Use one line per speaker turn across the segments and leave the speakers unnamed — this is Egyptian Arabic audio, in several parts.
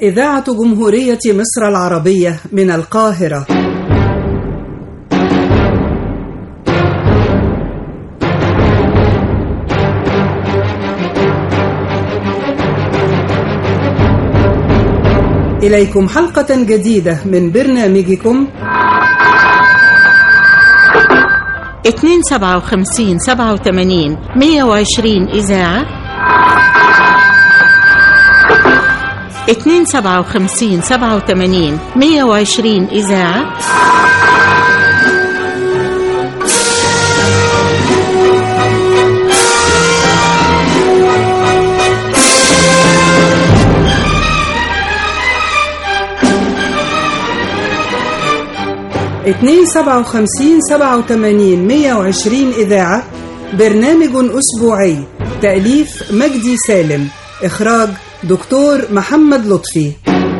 إذاعة جمهورية مصر العربية من القاهرة إليكم حلقة جديدة من برنامجكم
257 87 120 إذاعة 257 87 120 إذاعة
اتنين سبعة وخمسين سبعة وتمانين مية وعشرين إذاعة برنامج أسبوعي تأليف مجدي سالم إخراج دكتور محمد لطفي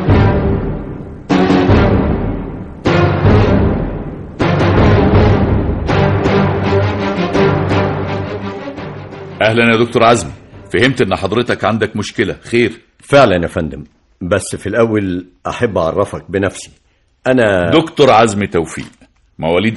اهلا يا دكتور عزمي فهمت ان حضرتك عندك مشكله خير
فعلا يا فندم بس في الأول أحب أعرفك بنفسي أنا
دكتور عزمي توفيق مواليد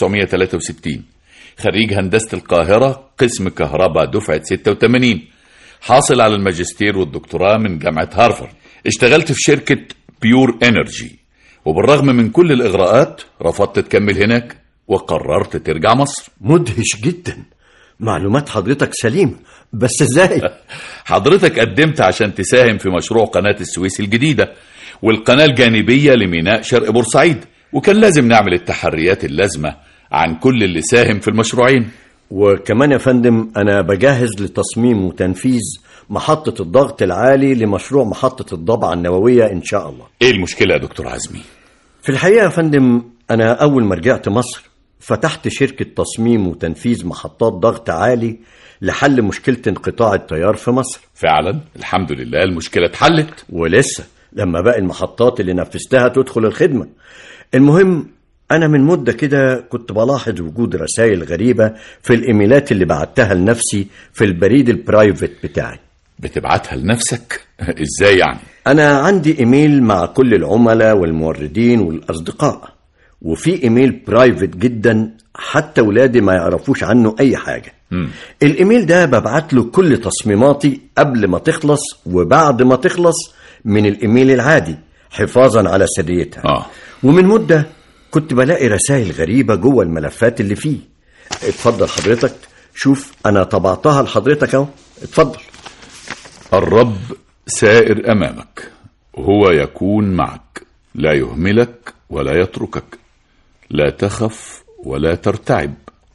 1963 خريج هندسه القاهره قسم كهرباء دفعه 86 حاصل على الماجستير والدكتوراه من جامعه هارفارد اشتغلت في شركه بيور انرجي وبالرغم من كل الاغراءات رفضت تكمل هناك وقررت ترجع مصر
مدهش جدا معلومات حضرتك سليم بس ازاي
حضرتك قدمت عشان تساهم في مشروع قناة السويس الجديدة والقناة الجانبية لميناء شرق بورسعيد وكان لازم نعمل التحريات اللازمة عن كل اللي ساهم في المشروعين
وكمان يا فندم أنا بجهز لتصميم وتنفيذ محطة الضغط العالي لمشروع محطة الضبعة النووية إن شاء الله
ايه المشكلة يا دكتور عزمي
في الحقيقة يا فندم أنا أول ما رجعت مصر فتحت شركة تصميم وتنفيذ محطات ضغط عالي لحل مشكلة انقطاع التيار في مصر
فعلا الحمد لله المشكلة اتحلت
ولسه لما باقي المحطات اللي نفذتها تدخل الخدمة المهم أنا من مدة كده كنت بلاحظ وجود رسائل غريبة في الإيميلات اللي بعتها لنفسي في البريد البرايفت بتاعي
بتبعتها لنفسك ازاي يعني
أنا عندي إيميل مع كل العملاء والموردين والأصدقاء وفي إيميل برايفت جدا حتى ولادي ما يعرفوش عنه أي حاجة
مم.
الإيميل ده ببعت له كل تصميماتي قبل ما تخلص وبعد ما تخلص من الإيميل العادي حفاظا على سريتها
آه.
ومن مدة كنت بلاقي رسائل غريبة جوه الملفات اللي فيه اتفضل حضرتك شوف أنا طبعتها لحضرتك أهو اتفضل
الرب سائر امامك هو يكون معك لا يهملك ولا يتركك لا تخف ولا ترتعب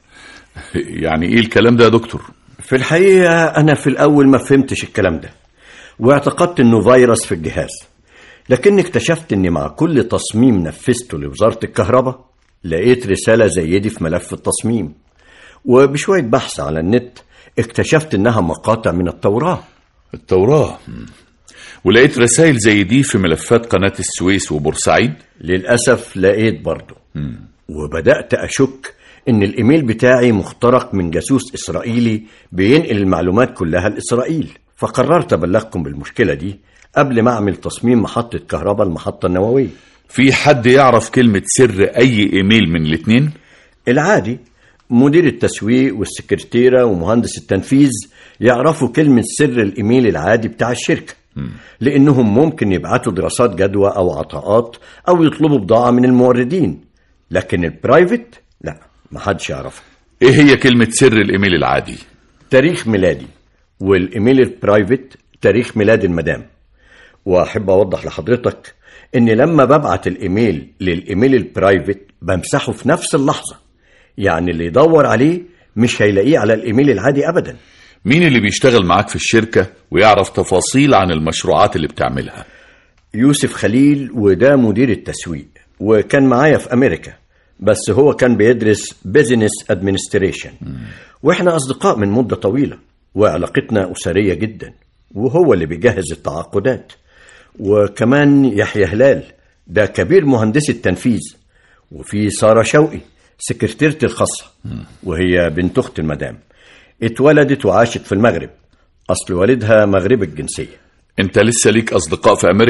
يعني ايه الكلام ده يا دكتور
في الحقيقة أنا في الأول ما فهمتش الكلام ده واعتقدت إنه فيروس في الجهاز لكن اكتشفت إني مع كل تصميم نفذته لوزارة الكهرباء لقيت رسالة زي دي في ملف التصميم وبشوية بحث على النت اكتشفت إنها مقاطع من التوراة
التوراة مم. ولقيت رسائل زي دي في ملفات قناة السويس وبورسعيد
للأسف لقيت برضه وبدأت أشك إن الإيميل بتاعي مخترق من جاسوس إسرائيلي بينقل المعلومات كلها لإسرائيل فقررت أبلغكم بالمشكلة دي قبل ما أعمل تصميم محطة كهرباء المحطة النووية
في حد يعرف كلمة سر أي إيميل من الاتنين؟
العادي مدير التسويق والسكرتيرة ومهندس التنفيذ يعرفوا كلمة سر الإيميل العادي بتاع الشركة لأنهم ممكن يبعتوا دراسات جدوى أو عطاءات أو يطلبوا بضاعة من الموردين لكن البرايفت لا محدش يعرفها
إيه هي كلمة سر الإيميل العادي؟
تاريخ ميلادي والإيميل البرايفت تاريخ ميلاد المدام وأحب أوضح لحضرتك إن لما ببعت الإيميل للإيميل البرايفت بمسحه في نفس اللحظة يعني اللي يدور عليه مش هيلاقيه على الإيميل العادي أبدا
مين اللي بيشتغل معاك في الشركة ويعرف تفاصيل عن المشروعات اللي بتعملها؟
يوسف خليل وده مدير التسويق وكان معايا في أمريكا بس هو كان بيدرس بيزنس ادمنستريشن واحنا أصدقاء من مدة طويلة وعلاقتنا أسرية جدا وهو اللي بيجهز التعاقدات وكمان يحيى هلال ده كبير مهندسي التنفيذ وفي سارة شوقي سكرتيرتي الخاصة وهي بنت أخت المدام اتولدت وعاشت في المغرب أصل والدها مغربي الجنسية
أنت لسه ليك أصدقاء في أمريكا؟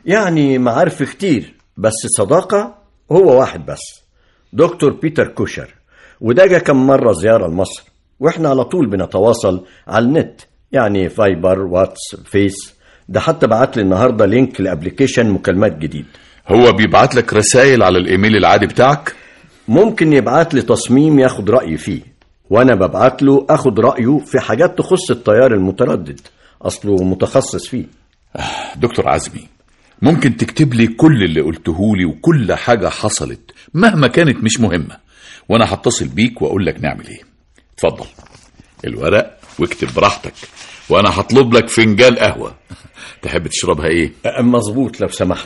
يعني معارف كتير بس صداقة هو واحد بس دكتور بيتر كوشر وده جه كم مرة زيارة لمصر واحنا على طول بنتواصل على النت يعني فايبر واتس فيس ده حتى بعت لي النهارده لينك لابلكيشن مكالمات جديد
هو بيبعت لك رسائل على الايميل العادي بتاعك
ممكن يبعت لي تصميم ياخد رأيي فيه وانا ببعت له اخد رأيه في حاجات تخص التيار المتردد اصله متخصص فيه
دكتور عزمي ممكن تكتب لي كل اللي قلته لي وكل حاجة حصلت مهما كانت مش مهمة وانا هتصل بيك واقول لك نعمل ايه اتفضل الورق واكتب براحتك وانا هطلب لك فنجان قهوة تحب تشربها ايه
أه، مظبوط لو سمحت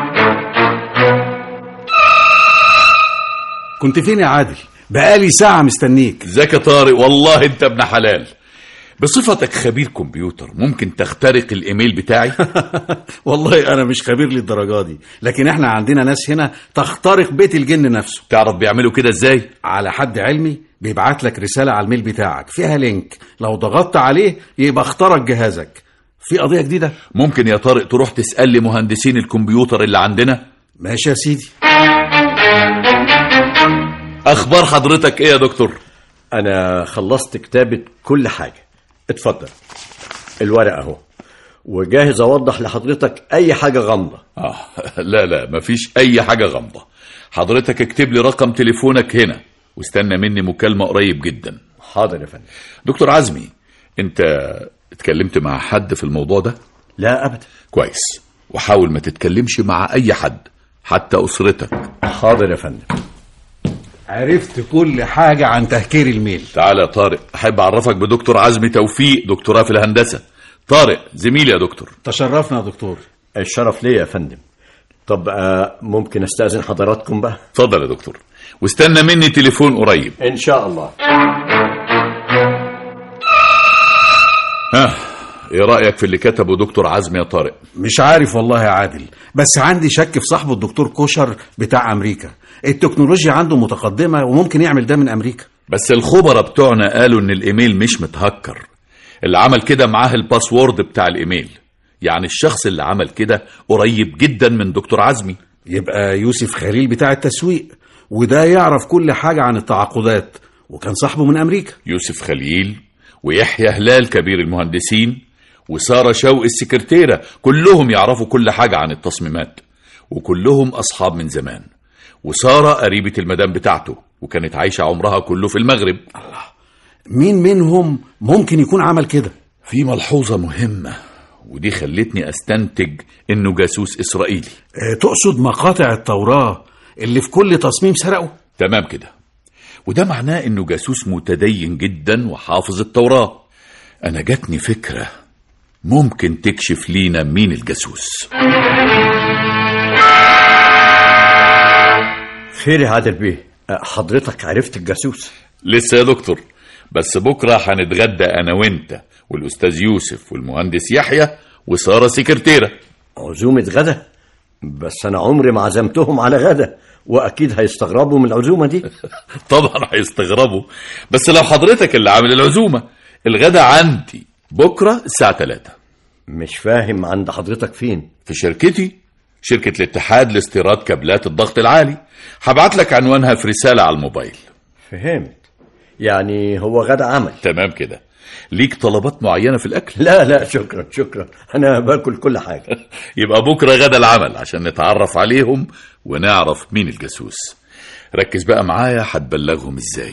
كنت فين يا عادل بقالي ساعة مستنيك
ازيك يا طارق والله انت ابن حلال بصفتك خبير كمبيوتر ممكن تخترق الايميل بتاعي
والله أنا مش خبير للدرجة دي لكن احنا عندنا ناس هنا تخترق بيت الجن نفسه
تعرف بيعملوا كده ازاي
على حد علمي بيبعت لك رسالة على الميل بتاعك فيها لينك لو ضغطت عليه يبقى اخترق جهازك في قضية جديدة
ممكن يا طارق تروح تسأل لي مهندسين الكمبيوتر اللي عندنا
ماشي يا سيدي
اخبار حضرتك ايه يا دكتور
انا خلصت كتابة كل حاجة اتفضل الورق اهو وجاهز اوضح لحضرتك اي حاجة غامضة
آه لا لا مفيش أي حاجة غامضة حضرتك اكتب لي رقم تليفونك هنا واستنى مني مكالمة قريب جدا
حاضر يا فندم
دكتور عزمي أنت اتكلمت مع حد في الموضوع ده
لا ابدا
كويس وحاول ما تتكلمش مع أي حد حتى أسرتك
حاضر يا فندم
عرفت كل حاجة عن تهكير الميل
تعالى يا طارق أحب أعرفك بدكتور عزمي توفيق دكتوراه في الهندسة طارق زميلي يا دكتور
تشرفنا يا دكتور
الشرف ليا يا فندم طب آه، ممكن استاذن حضراتكم بقى
اتفضل يا دكتور واستنى مني تليفون قريب
ان شاء الله
ها ايه رأيك في اللي كتبه دكتور عزمي يا طارق
مش عارف والله يا عادل بس عندي شك في صاحبه الدكتور كوشر بتاع أمريكا التكنولوجيا عنده متقدمة وممكن يعمل ده من أمريكا
بس الخبراء بتوعنا قالوا ان الايميل مش متهكر اللي عمل كده معاه الباسورد بتاع الايميل يعني الشخص اللي عمل كده قريب جدا من دكتور عزمي
يبقى يوسف خليل بتاع التسويق وده يعرف كل حاجة عن التعاقدات وكان صاحبه من أمريكا
يوسف خليل ويحيى هلال كبير المهندسين وسارة شوقي السكرتيرة كلهم يعرفوا كل حاجة عن التصميمات وكلهم أصحاب من زمان وسارة قريبة المدام بتاعته وكانت عايشة عمرها كله في المغرب
مين منهم ممكن يكون عمل كده
في ملحوظة مهمة ودي خلتني أستنتج إنه جاسوس إسرائيلي
آه، تقصد مقاطع التوراة اللي في كل تصميم سرقه
تمام كده وده معناه إنه جاسوس متدين جدا وحافظ التوراة أنا جاتني فكرة ممكن تكشف لينا مين الجاسوس
خير يا عادل بيه آه، حضرتك عرفت الجاسوس
لسه يا دكتور بس بكرة هنتغدى أنا وأنت والأستاذ يوسف والمهندس يحيى وسارة سكرتيرة
عزومة غدا بس انا عمري ما عزمتهم على غدا واكيد هيستغربوا من العزومة دي
طبعا هيستغربوا بس لو حضرتك اللي عامل العزومة الغدا عندي بكرة الساعة 3
مش فاهم عند حضرتك فين
في شركتي شركة الاتحاد لاستيراد كابلات الضغط العالي هبعت لك عنوانها في رسالة على الموبايل
فهمت يعني هو غدا عمل
تمام كده ليك طلبات معينة في الأكل
لا لا شكرا شكرا انا باكل كل حاجة
يبقى بكرة غدا العمل عشان نتعرف عليهم ونعرف مين الجاسوس ركز بقى معايا هتبلغهم ازاي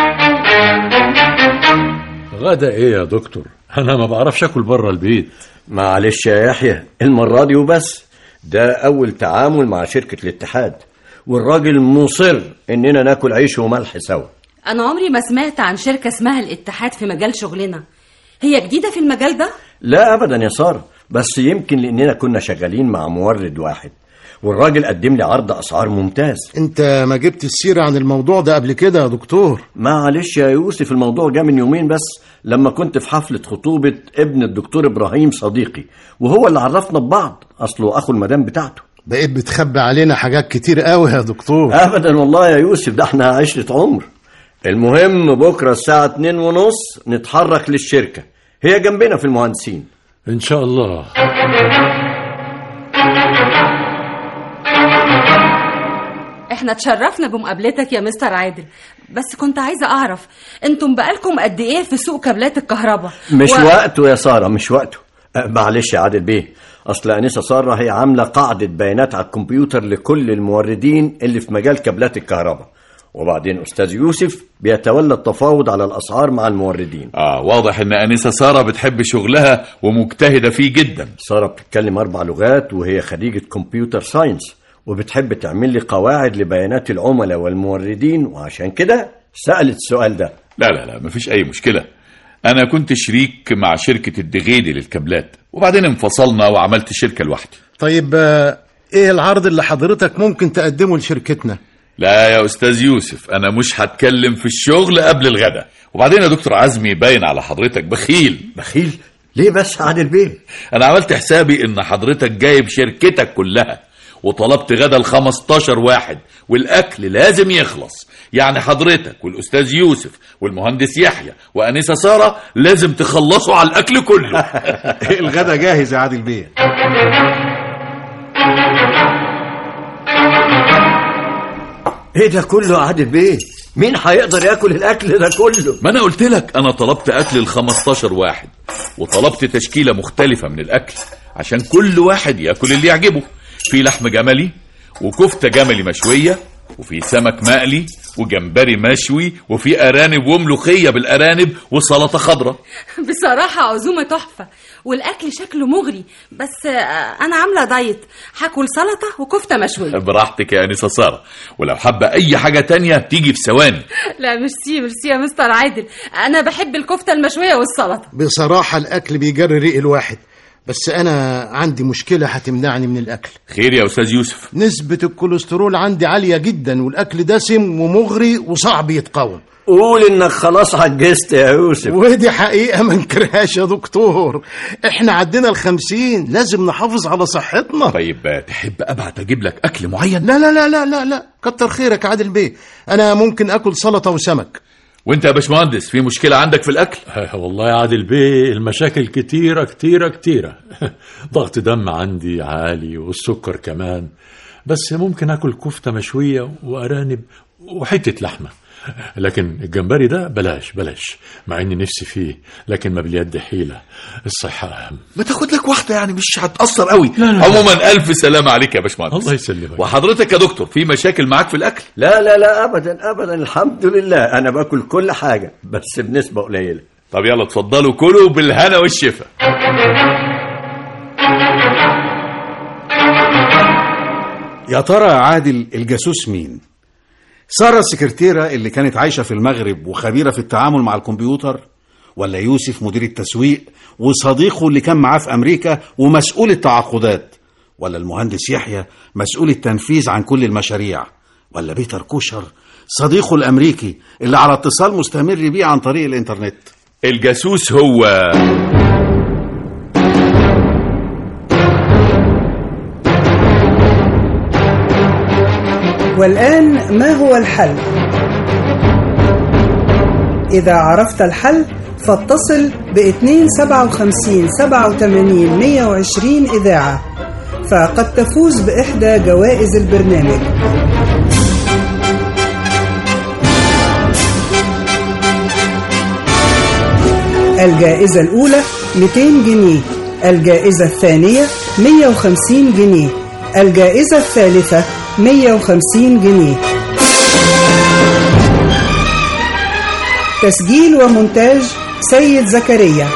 غدا ايه يا دكتور انا ما بعرفش اكل بره البيت
معلش يا يحيى المرة دي وبس ده أول تعامل مع شركة الاتحاد والراجل مصر إننا ناكل عيش وملح سوا
أنا عمري ما سمعت عن شركة اسمها الاتحاد في مجال شغلنا هي جديدة في المجال ده؟
لا أبدا يا سارة بس يمكن لأننا كنا شغالين مع مورد واحد والراجل قدم لي عرض أسعار ممتاز
انت ما جبت السيرة عن الموضوع ده قبل كده يا دكتور
معلش يا يوسف الموضوع جه من يومين بس لما كنت في حفلة خطوبة ابن الدكتور إبراهيم صديقي وهو اللي عرفنا ببعض أصله أخو المدام بتاعته
بقيت بتخبي علينا حاجات كتير قوي يا دكتور
ابدا والله يا يوسف ده احنا عشرة عمر المهم بكره الساعة اتنين ونص نتحرك للشركة هي جنبنا في المهندسين
ان شاء الله
احنا اتشرفنا بمقابلتك يا مستر عادل بس كنت عايزة اعرف انتم بقالكم قد ايه في سوق كابلات الكهرباء
مش
و-
وقته يا سارة مش وقته أه، معلش يا عادل بيه أصل أنسة سارة هي عاملة قاعدة بيانات على الكمبيوتر لكل الموردين اللي في مجال كابلات الكهرباء وبعدين أستاذ يوسف بيتولى التفاوض على الأسعار مع الموردين
اه واضح ان انسه ساره بتحب شغلها ومجتهده فيه جدا
سارة بتتكلم أربع لغات وهي خريجة كمبيوتر ساينس وبتحب تعمل لي قواعد لبيانات العملاء والموردين وعشان كده سألت السؤال ده
لا لا لا مفيش اي مشكله انا كنت شريك مع شركه الدغيدي للكابلات وبعدين انفصلنا وعملت شركه لوحدي
طيب آه، ايه العرض اللي حضرتك ممكن تقدمه لشركتنا
لا يا استاذ يوسف انا مش هتكلم في الشغل قبل الغداء وبعدين يا دكتور عزمي باين على حضرتك بخيل
بخيل ليه بس يا عادل بيه
انا عملت حسابي ان حضرتك جايب شركتك كلها وطلبت غدا ال 15 واحد والاكل لازم يخلص يعني حضرتك والاستاذ يوسف والمهندس يحيى وانسه ساره لازم تخلصوا على الاكل كله
الغدا جاهز يا عادل بيه
ايه ده كله يا عادل بيه مين هيقدر ياكل الاكل ده كله
ما انا قلت لك انا طلبت اكل ال 15 واحد وطلبت تشكيله مختلفه من الاكل عشان كل واحد ياكل اللي يعجبه في لحم جملي وكفته جملي مشويه وفي سمك مقلي وجمبري مشوي وفي ارانب وملوخيه بالارانب وسلطه خضراء
بصراحة عزومة تحفة والأكل شكله مغري بس آه، أنا عاملة دايت هاكل سلطة وكفتة مشوية
براحتك يا انسه ساره ولو حابه اي حاجه تانية تيجي في ثواني
لا ميرسي ميرسي يا مستر عادل أنا بحب الكفتة المشوية والسلطة
بصراحة الأكل بيجري ريق الواحد بس أنا عندي مشكلة هتمنعني من الأكل
خير يا استاذ يوسف
نسبة الكوليسترول عندي عالية جدا والأكل دسم ومغري وصعب يتقاوم
قول انك خلاص عجزت يا يوسف
ودي حقيقة ما انكرهاش يا دكتور احنا عدينا الخمسين لازم نحافظ على صحتنا
طيب تحب ابعت اجيب لك اكل معين
لا لا لا لا لا لا كتر خيرك يا عادل بيه انا ممكن اكل سلطة وسمك
وانت يا باشمهندس في مشكله عندك في الاكل
والله يا عادل بيه المشاكل كتيرة كتيرة كتيرة ضغط دم عندي عالي والسكر كمان بس ممكن اكل كفتة مشوية وارانب وحتة لحمة لكن الجمبري ده بلاش بلاش مع اني نفسي فيه لكن ما باليد حيلة الصحة اهم
ما تاخد لك واحده يعني مش هتاثر قوي
لا، لا.
عموما الف سلامه عليك يا باشمهندس
الله يسلمك
وحضرتك يا دكتور في مشاكل معاك في الاكل
لا لا لا ابدا ابدا الحمد لله انا باكل كل حاجه بس بنسبه قليله
طب يلا اتفضلوا كلوا بالهنا والشفا
يا ترى يا عادل الجاسوس مين سارة السكرتيرة اللي كانت عايشة في المغرب وخبيرة في التعامل مع الكمبيوتر ولا يوسف مدير التسويق وصديقه اللي كان معاه في أمريكا ومسؤول التعاقدات ولا المهندس يحيى مسؤول التنفيذ عن كل المشاريع ولا بيتر كوشر صديقه الأمريكي اللي على اتصال مستمر بيه عن طريق الإنترنت
الجاسوس هو
والآن ما هو الحل؟ إذا عرفت الحل فاتصل ب 257 87 120 إذاعة فقد تفوز بإحدى جوائز البرنامج الجائزة الأولى 200 جنيه الجائزة الثانية 150 جنيه الجائزة الثالثة 150 جنيه تسجيل ومونتاج سيد زكريا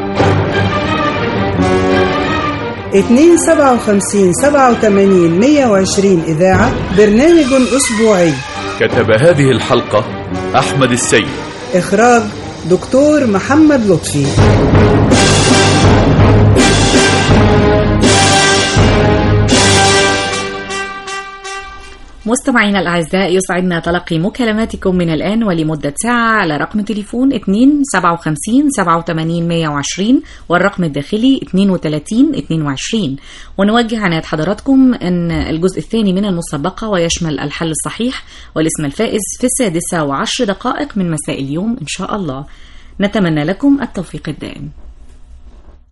257 87 120 إذاعة برنامج أسبوعي
كتب هذه الحلقة أحمد السيد
إخراج دكتور محمد لطفي
مستمعينا الأعزاء يسعدنا تلقي مكالماتكم من الآن ولمدة ساعة على رقم تليفون 2 57 87 120 والرقم الداخلي 32 22 ونوجه عناية حضراتكم أن الجزء الثاني من المسابقة ويشمل الحل الصحيح والاسم الفائز في السادسة وعشر دقائق من مساء اليوم إن شاء الله نتمنى لكم التوفيق الدائم